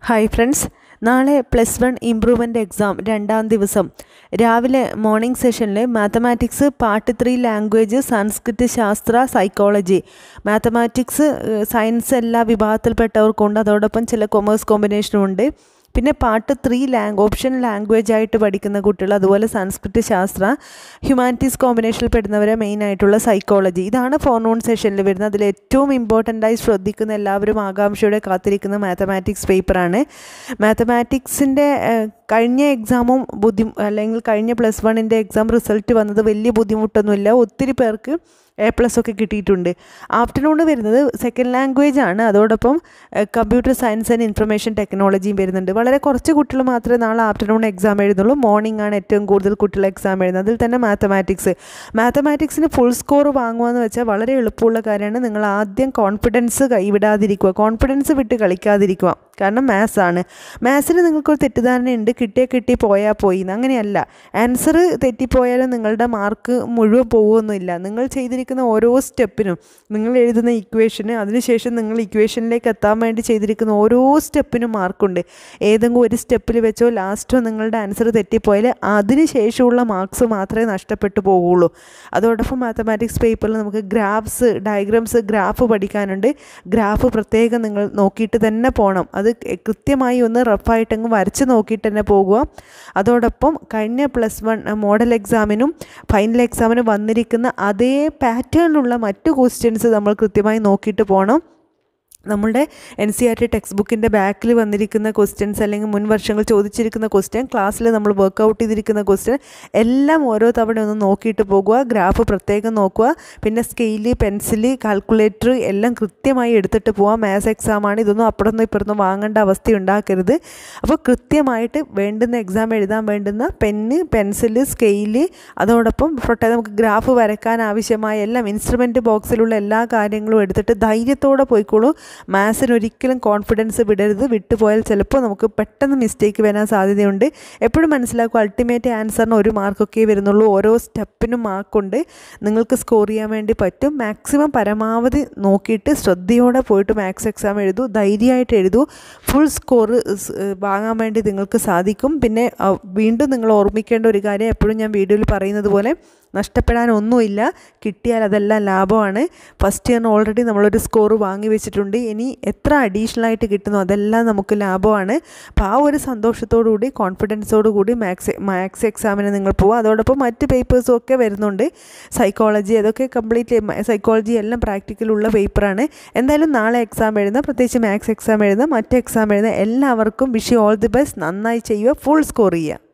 hi friends നാളെ plus one improvement exam രണ്ടാം ദിവസം രാവിലെ മോർണിംഗ് സെഷനിൽ mathematics part three language Sanskrit Shastra psychology mathematics science എല്ലാ വിഭാഗത്തിൽപ്പെട്ടവർക്കുണ്ട് അതോടൊപ്പം ചില കൊമേഴ്സ് കോമ്പിനേഷനും ഉണ്ട് പിന്നെ part three lang option language ആയിട്ട് പഠിക്കുന്ന കുട്ടികൾ അതുപോലെ സംസ്കൃത് ശാസ്ത്ര ഹ്യൂമാനിറ്റീസ് കോമ്പിനേഷനിൽ പെടുന്നവരെ മെയിൻ ആയിട്ടുള്ള സൈക്കോളജി ഇതാണ് ഫോർനൂൺ സെഷനിൽ വരുന്നത് അതിൽ ഏറ്റവും ഇമ്പോർട്ടൻ്റ് ആയി ശ്രദ്ധിക്കുന്ന എല്ലാവരും ആകാംക്ഷയോടെ കാത്തിരിക്കുന്ന മാത്തമാറ്റിക്സ് പേപ്പറാണ് മാത്തമാറ്റിക്സിൻ്റെ കഴിഞ്ഞ എക്സാമും ബുദ്ധി അല്ലെങ്കിൽ കഴിഞ്ഞ പ്ലസ് വണ്ണിൻ്റെ എക്സാം റിസൾട്ട് വന്നത് വലിയ ബുദ്ധിമുട്ടൊന്നുമില്ല ഒത്തിരി പേർക്ക് എ പ്ലസ് ഒക്കെ കിട്ടിയിട്ടുണ്ട് ആഫ്റ്റർനൂൺ വരുന്നത് സെക്കൻഡ് ലാംഗ്വേജ് ആണ് അതോടൊപ്പം കമ്പ്യൂട്ടർ സയൻസ് ആൻഡ് ഇൻഫർമേഷൻ ടെക്നോളജിയും വരുന്നുണ്ട് വളരെ കുറച്ച് കുട്ടികൾ മാത്രമേ നാളെ ആഫ്റ്റർനൂൺ എക്സാം എഴുതുള്ളൂ മോർണിംഗ് ആണ് ഏറ്റവും കൂടുതൽ കുട്ടികൾ എക്സാം എഴുതുന്നത് അതിൽ തന്നെ മാത്തമാറ്റിക്സ് മാത്തമാറ്റിക്സിന് ഫുൾ സ്കോർ വാങ്ങുകയെന്ന് വെച്ചാൽ വളരെ എളുപ്പമുള്ള കാര്യമാണ് നിങ്ങൾ ആദ്യം കോൺഫിഡൻസ് കൈവിടാതിരിക്കുക കോൺഫിഡൻസ് വിട്ട് കളിക്കാതിരിക്കുക കാരണം മാത്സ് ആണ് മാത്സിൽ നിങ്ങൾക്കൊരു തെറ്റിദ്ധാരണയുണ്ട് കിട്ടിയേ കിട്ടി പോയാൽ പോയി അങ്ങനെയല്ല ആൻസർ തെറ്റിപ്പോയാലും നിങ്ങളുടെ മാർക്ക് മുഴുവൻ പോകുമൊന്നുമില്ല നിങ്ങൾ ചെയ്തിരിക്കുന്ന ഓരോ സ്റ്റെപ്പിനും നിങ്ങൾ എഴുതുന്ന ഇക്വേഷന് അതിനുശേഷം നിങ്ങൾ ഇക്വേഷനിലേക്ക് എത്താൻ വേണ്ടി ചെയ്തിരിക്കുന്ന ഓരോ സ്റ്റെപ്പിനും മാർക്കുണ്ട് ഏതെങ്കിലും ഒരു സ്റ്റെപ്പിൽ വെച്ചോ ലാസ്റ്റോ നിങ്ങളുടെ ആൻസർ തെറ്റിപ്പോയാൽ അതിന് ശേഷമുള്ള മാർക്സ് മാത്രമേ നഷ്ടപ്പെട്ടു പോകുള്ളൂ അതോടൊപ്പം മാത്തമാറ്റിക്സ് പേപ്പറിൽ നമുക്ക് ഗ്രാഫ്സ് ഡയഗ്രാംസ് ഗ്രാഫ് പഠിക്കാനുണ്ട് ഗ്രാഫ് പ്രത്യേകം നിങ്ങൾ നോക്കിയിട്ട് തന്നെ പോകണം അത് കൃത്യമായി ഒന്ന് റഫായിട്ടങ്ങ് വരച്ച് നോക്കിയിട്ട് തന്നെ പോകുക അതോടൊപ്പം കഴിഞ്ഞ പ്ലസ് വൺ മോഡൽ എക്സാമിനും ഫൈനൽ എക്സാമിനും വന്നിരിക്കുന്ന അതേ പാറ്റേണിലുള്ള മറ്റു ക്വസ്റ്റ്യൻസ് നമ്മൾ കൃത്യമായി നോക്കിയിട്ട് പോകണം നമ്മളുടെ N C R T text ബുക്കിൻ്റെ ബാക്കിൽ വന്നിരിക്കുന്ന ക്വസ്റ്റ്യൻസ് അല്ലെങ്കിൽ മുൻ വർഷങ്ങൾ ചോദിച്ചിരിക്കുന്ന ക്വസ്റ്റ്യൻ ക്ലാസ്സിൽ നമ്മൾ വർക്കൗട്ട് ചെയ്തിരിക്കുന്ന ക്വസ്റ്റ്യൻ എല്ലാം ഓരോ തവണ ഒന്ന് നോക്കിയിട്ട് പോകുക ഗ്രാഫ് പ്രത്യേകം നോക്കുക പിന്നെ സ്കെയില് പെൻസില് കാൽക്കുലേറ്റർ എല്ലാം കൃത്യമായി എടുത്തിട്ട് പോവാം മാത്സ് എക്സാമാണ് ഇതൊന്നും അപ്പുറത്തുനിന്ന് ഇപ്പുറത്തുനിന്ന് വാങ്ങേണ്ട അവസ്ഥ ഉണ്ടാക്കരുത് അപ്പോൾ കൃത്യമായിട്ട് വേണ്ടുന്ന എക്സാം എഴുതാൻ വേണ്ടുന്ന പെന്ന് പെൻസില് സ്കെയില് അതോടൊപ്പം പ്രൊട്ടേ നമുക്ക് ഗ്രാഫ് വരയ്ക്കാൻ ആവശ്യമായ എല്ലാം ഇൻസ്ട്രുമെൻറ്റ് ബോക്സിലുള്ള എല്ലാ കാര്യങ്ങളും എടുത്തിട്ട് ധൈര്യത്തോടെ പോയിക്കോളൂ മാത്സിന് ഒരിക്കലും കോൺഫിഡൻസ് വിടരുത് വിട്ടുപോയാൽ ചിലപ്പോൾ നമുക്ക് പെട്ടെന്ന് മിസ്റ്റേക്ക് വരാൻ സാധ്യതയുണ്ട് എപ്പോഴും മനസ്സിലാക്കുക അൾട്ടിമേറ്റ് ആൻസറിന് ഒരു മാർക്കൊക്കെ വരുന്നുള്ളൂ ഓരോ സ്റ്റെപ്പിനും മാർക്കുണ്ട് നിങ്ങൾക്ക് സ്കോർ ചെയ്യാൻ വേണ്ടി പറ്റും മാക്സിമം പരമാവധി നോക്കിയിട്ട് ശ്രദ്ധയോടെ പോയിട്ട് മാത്സ് എക്സാം എഴുതൂ ധൈര്യമായിട്ട് എഴുതൂ ഫുൾ സ്കോർ വാങ്ങാൻ വേണ്ടി നിങ്ങൾക്ക് സാധിക്കും പിന്നെ വീണ്ടും നിങ്ങൾ ഓർമ്മിക്കേണ്ട ഒരു കാര്യം എപ്പോഴും ഞാൻ വീഡിയോയിൽ പറയുന്നത് പോലെ നഷ്ടപ്പെടാനൊന്നുമില്ല കിട്ടിയാൽ അതെല്ലാം ലാഭമാണ് ഫസ്റ്റ് ഇയറിന് ഓൾറെഡി നമ്മളൊരു സ്കോർ വാങ്ങി വെച്ചിട്ടുണ്ട് ഇനി എത്ര അഡീഷണൽ ആയിട്ട് കിട്ടുന്നു അതെല്ലാം നമുക്ക് ലാഭമാണ് അപ്പോൾ ആ ഒരു സന്തോഷത്തോടു കൂടി കോൺഫിഡൻസോടു കൂടി മാത്സ് മാത്സ് എക്സാമിന് നിങ്ങൾ പോകുക അതോടൊപ്പം മറ്റ് പേപ്പേഴ്സും ഒക്കെ വരുന്നുണ്ട് സൈക്കോളജി അതൊക്കെ കംപ്ലീറ്റ് സൈക്കോളജി എല്ലാം പ്രാക്ടിക്കലുള്ള പേപ്പറാണ് എന്തായാലും നാളെ എക്സാം എഴുതുന്ന പ്രത്യേകിച്ച് മാത്സ് എക്സാം എഴുതുന്ന മറ്റ് എക്സാം എഴുതുന്ന എല്ലാവർക്കും വിഷ് ഓൾ ദി ബെസ്റ്റ് നന്നായി ചെയ്യുക ഫുൾ സ്കോർ ചെയ്യുക